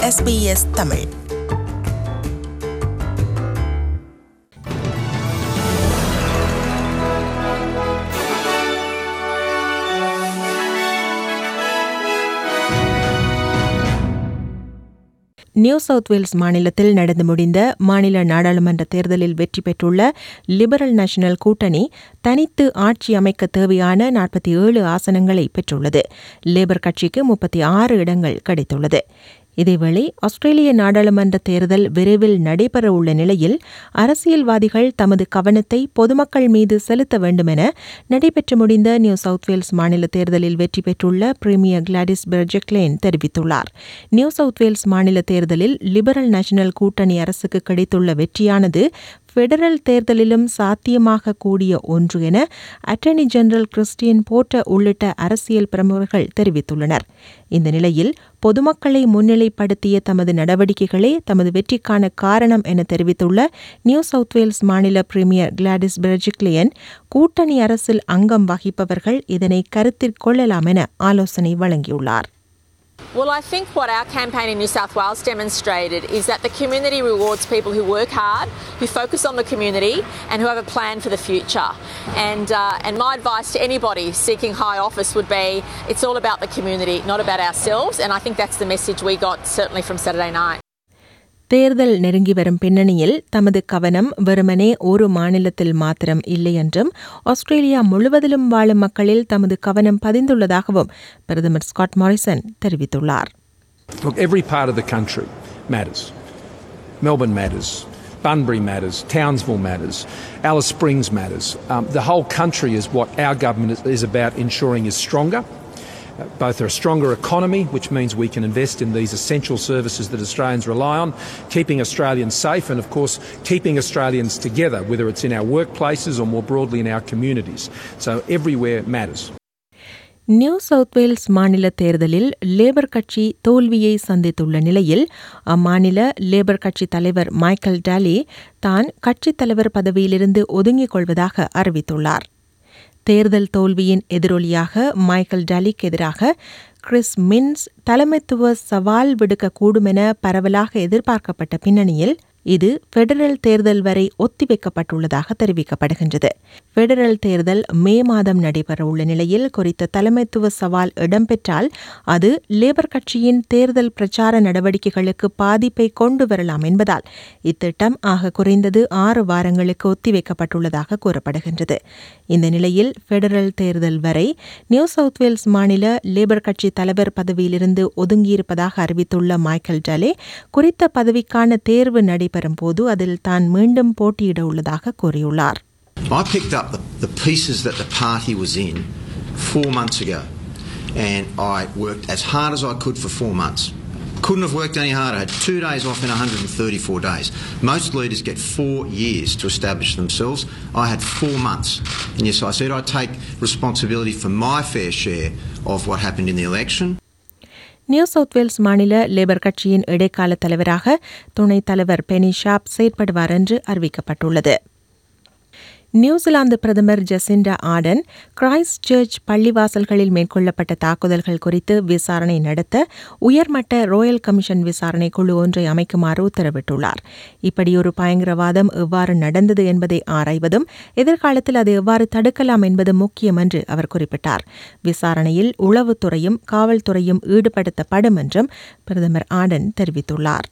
SBS Tamil New South Wales மாநிலத்தில் நடந்து முடிந்த மாநில நாடாளுமன்ற தேர்தலில் வெற்றி பெற்றுள்ள லிபரல் நேஷனல் கூட்டணி தனித்து ஆட்சி அமைக்க தேவையான நாற்பத்தி ஏழு ஆசனங்களை பெற்றுள்ளது லேபர் கட்சிக்கு முப்பத்தி ஆறு இடங்கள் கிடைத்துள்ளது இதேவேளை ஆஸ்திரேலிய நாடாளுமன்ற தேர்தல் விரைவில் நடைபெறவுள்ள நிலையில் அரசியல்வாதிகள் தமது கவனத்தை பொதுமக்கள் மீது செலுத்த வேண்டுமென நடைபெற்று முடிந்த நியூ சவுத் வேல்ஸ் மாநில தேர்தலில் வெற்றி பெற்றுள்ள பிரீமியர் கிளாடிஸ் பெர்ஜெக்லேன் தெரிவித்துள்ளார் நியூ சவுத் வேல்ஸ் மாநில தேர்தலில் லிபரல் நேஷனல் கூட்டணி அரசுக்கு கிடைத்துள்ள வெற்றியானது பெடரல் தேர்தலிலும் சாத்தியமாக கூடிய ஒன்று என அட்டர்னி ஜெனரல் கிறிஸ்டியன் போட்ட உள்ளிட்ட அரசியல் பிரமுகர்கள் தெரிவித்துள்ளனர் இந்த நிலையில் பொதுமக்களை முன்னிலைப்படுத்திய தமது நடவடிக்கைகளே தமது வெற்றிக்கான காரணம் என தெரிவித்துள்ள நியூ சவுத் வேல்ஸ் மாநில பிரீமியர் கிளாடிஸ் பெர்ஜிக்லியன் கூட்டணி அரசில் அங்கம் வகிப்பவர்கள் இதனை கருத்தில் கொள்ளலாம் என ஆலோசனை வழங்கியுள்ளார் Well, I think what our campaign in New South Wales demonstrated is that the community rewards people who work hard, who focus on the community, and who have a plan for the future. And, uh, and my advice to anybody seeking high office would be it's all about the community, not about ourselves. And I think that's the message we got certainly from Saturday night. தேர்தல் நெருங்கி வரும் பின்னணியில் தமது கவனம் வெறுமனே ஒரு மாநிலத்தில் மாத்திரம் இல்லை என்றும் ஆஸ்திரேலியா முழுவதிலும் வாழும் மக்களில் தமது கவனம் பதிந்துள்ளதாகவும் பிரதமர் ஸ்காட் மாரிசன் தெரிவித்துள்ளார் Look, every part of the country matters. Melbourne matters. Bunbury matters. Townsville matters. Alice Springs matters. Um, the whole country is what our government is, is about ensuring is stronger. Uh, both a stronger economy, which means we can invest in these essential services that Australians rely on, keeping Australians safe, and of course, keeping Australians together, whether it's in our workplaces or more broadly in our communities. So everywhere matters. New South Wales மாநில தேர்தலில் labour கட்சி தோல்வியை சந்தித்துள்ள நிலையில் அம்மாநில labour கட்சி தலைவர் Michael tally தான் கட்சித் தலைவர் பதவியிலிருந்து ஒதுங்கிக் கொள்வதாக அறிவித்துள்ளார் தேர்தல் தோல்வியின் எதிரொலியாக மைக்கேல் டாலிக்கு எதிராக கிறிஸ் மின்ஸ் தலைமைத்துவ சவால் விடுக்கக்கூடும் என பரவலாக எதிர்பார்க்கப்பட்ட பின்னணியில் இது பெடரல் தேர்தல் வரை ஒத்திவைக்கப்பட்டுள்ளதாக தெரிவிக்கப்படுகின்றது பெடரல் தேர்தல் மே மாதம் நடைபெறவுள்ள நிலையில் குறித்த தலைமைத்துவ சவால் இடம்பெற்றால் அது லேபர் கட்சியின் தேர்தல் பிரச்சார நடவடிக்கைகளுக்கு பாதிப்பை கொண்டு வரலாம் என்பதால் இத்திட்டம் ஆக குறைந்தது ஆறு வாரங்களுக்கு ஒத்திவைக்கப்பட்டுள்ளதாக கூறப்படுகின்றது இந்த நிலையில் பெடரல் தேர்தல் வரை நியூ சவுத் வேல்ஸ் மாநில லேபர் கட்சி தலைவர் பதவியிலிருந்து ஒதுங்கியிருப்பதாக அறிவித்துள்ள மைக்கேல் டலே குறித்த பதவிக்கான தேர்வு நடைபெறும் போது அதில் தான் மீண்டும் போட்டியிட உள்ளதாக கூறியுள்ளார் I picked up the, the pieces that the party was in four months ago, and I worked as hard as I could for four months. Couldn't have worked any harder. I had two days off in 134 days. Most leaders get four years to establish themselves. I had four months. And yes, I said I'd take responsibility for my fair share of what happened in the election. New South Wales மாநில Labor கட்சியின் இடைக்கால தலைவராக துணைத் தலைவர் பெனி shop செயற்படுவார் என்று அறிவிக்கப்பட்டுள்ளது New Zealand பிரதமர் Jacinda Ardern Christchurch பள்ளிவாசல்களில் மேற்கொள்ளப்பட்ட தாக்குதல்கள் குறித்து விசாரணை நடத்த உயர்மட்ட ரோயல் கமிஷன் விசாரணை குழு ஒன்றை அமைக்குமாறு உத்தரவிட்டுள்ளார் இப்படியொரு பயங்கரவாதம் எவ்வாறு நடந்தது என்பதை ஆராய்வதும் எதிர்காலத்தில் அதை எவ்வாறு தடுக்கலாம் என்பது முக்கியம் என்று அவர் குறிப்பிட்டார் விசாரணையில் உளவுத்துறையும் காவல்துறையும் ஈடுபடுத்தப்படும் என்றும் பிரதமர் ஆர்டன் தெரிவித்துள்ளார்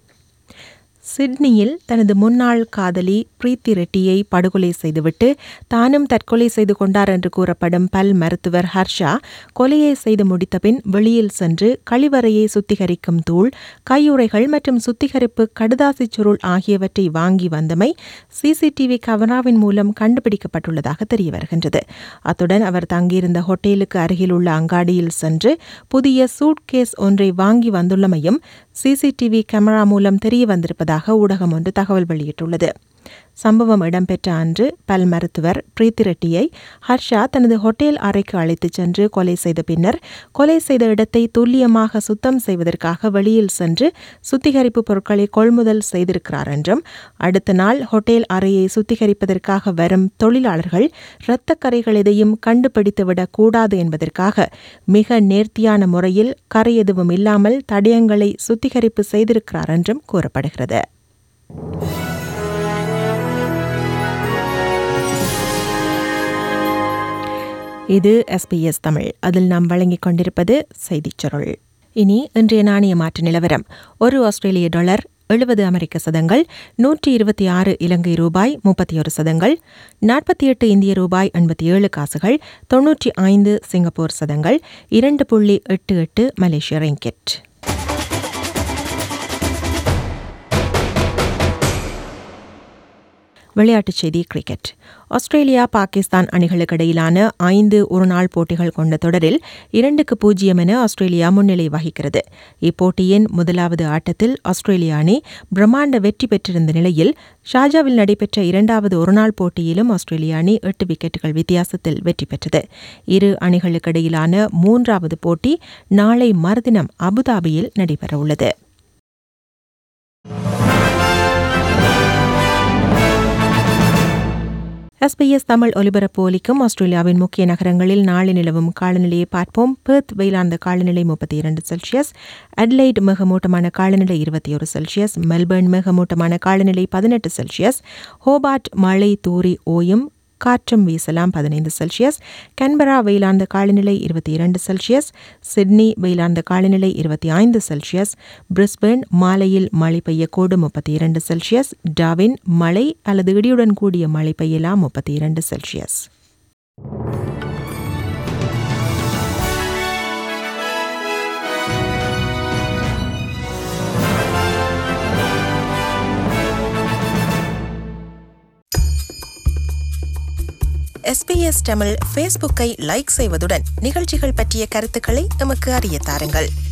சிட்னியில் தனது முன்னாள் காதலி பிரீத்தி ரெட்டியை படுகொலை செய்துவிட்டு தானும் தற்கொலை செய்து கொண்டார் என்று கூறப்படும் பல் மருத்துவர் ஹர்ஷா கொலையை செய்து முடித்தபின் வெளியில் சென்று கழிவறையை சுத்திகரிக்கும் தூள் கையுறைகள் மற்றும் சுத்திகரிப்பு கடுதாசி சுருள் ஆகியவற்றை வாங்கி வந்தமை சிசிடிவி கமராவின் மூலம் கண்டுபிடிக்கப்பட்டுள்ளதாக தெரிய வருகின்றது அத்துடன் அவர் தங்கியிருந்த ஹோட்டலுக்கு அருகில் உள்ள அங்காடியில் சென்று புதிய சூட்கேஸ் ஒன்றை வாங்கி வந்துள்ளமையும் சிசிடிவி கேமரா மூலம் தெரிய வந்திருப்பதாக ஊடகம் ஒன்று தகவல் வெளியிட்டுள்ளது சம்பவம் இடம்பெற்ற அன்று பல் மருத்துவர் பிரீத்தி ரெட்டியை ஹர்ஷா தனது ஹோட்டல் அறைக்கு அழைத்துச் சென்று கொலை செய்த பின்னர் கொலை செய்த இடத்தை துல்லியமாக சுத்தம் செய்வதற்காக வெளியில் சென்று சுத்திகரிப்பு பொருட்களை கொள்முதல் செய்திருக்கிறார் என்றும் அடுத்த நாள் ஹோட்டல் அறையை சுத்திகரிப்பதற்காக வரும் தொழிலாளர்கள் இரத்தக்கரைகள் எதையும் கண்டுபிடித்துவிடக் கூடாது என்பதற்காக மிக நேர்த்தியான முறையில் கரை எதுவும் இல்லாமல் தடயங்களை சுத்திகரிப்பு செய்திருக்கிறார் என்றும் கூறப்படுகிறது இது எஸ்பிஎஸ் தமிழ் அதில் நாம் வழங்கிக் கொண்டிருப்பது செய்திச் சுருள் இனி இன்றைய நாணய மாற்று நிலவரம் ஒரு ஆஸ்திரேலிய டாலர் எழுபது அமெரிக்க சதங்கள் நூற்றி இருபத்தி ஆறு இலங்கை ரூபாய் முப்பத்தி ஒரு சதங்கள் நாற்பத்தி எட்டு இந்திய ரூபாய் எண்பத்தி ஏழு காசுகள் தொன்னூற்றி ஐந்து சிங்கப்பூர் சதங்கள் இரண்டு புள்ளி எட்டு எட்டு மலேசிய ரிங்கெட் விளையாட்டுச் செய்தி கிரிக்கெட் ஆஸ்திரேலியா பாகிஸ்தான் அணிகளுக்கு இடையிலான ஐந்து ஒருநாள் போட்டிகள் கொண்ட தொடரில் இரண்டுக்கு பூஜ்ஜியம் என ஆஸ்திரேலியா முன்னிலை வகிக்கிறது இப்போட்டியின் முதலாவது ஆட்டத்தில் ஆஸ்திரேலிய அணி பிரம்மாண்ட வெற்றி பெற்றிருந்த நிலையில் ஷாஜாவில் நடைபெற்ற இரண்டாவது ஒருநாள் போட்டியிலும் ஆஸ்திரேலிய அணி எட்டு விக்கெட்டுகள் வித்தியாசத்தில் வெற்றி பெற்றது இரு அணிகளுக்கு இடையிலான மூன்றாவது போட்டி நாளை மறுதினம் அபுதாபியில் நடைபெறவுள்ளது எஸ்பிஎஸ் தமிழ் ஒலிபரப்பு ஒலிக்கும் ஆஸ்திரேலியாவின் முக்கிய நகரங்களில் நாளை நிலவும் காலநிலையை பார்ப்போம் பெர்த் வெயிலார்ந்த காலநிலை முப்பத்தி இரண்டு செல்சியஸ் அட்லைட் மிகமூட்டமான காலநிலை இருபத்தி ஒரு செல்சியஸ் மெல்பர்ன் மிகமூட்டமான காலநிலை பதினெட்டு செல்சியஸ் ஹோபார்ட் மழை தூரி ஓயும் காற்றும் வீசலாம் பதினைந்து செல்சியஸ் கன்பரா வெயிலார்ந்த காலநிலை இருபத்தி இரண்டு செல்சியஸ் சிட்னி வெயிலார்ந்த காலநிலை இருபத்தி ஐந்து செல்சியஸ் பிரிஸ்பேர்ன் மாலையில் மழை பெய்யக்கூடும் முப்பத்தி இரண்டு செல்சியஸ் டாவின் மழை அல்லது இடியுடன் கூடிய மழை பெய்யலாம் முப்பத்தி இரண்டு செல்சியஸ் எஸ்பிஎஸ் தமிழ் ஃபேஸ்புக்கை லைக் செய்வதுடன் நிகழ்ச்சிகள் பற்றிய கருத்துக்களை எமக்கு அறிய தாருங்கள்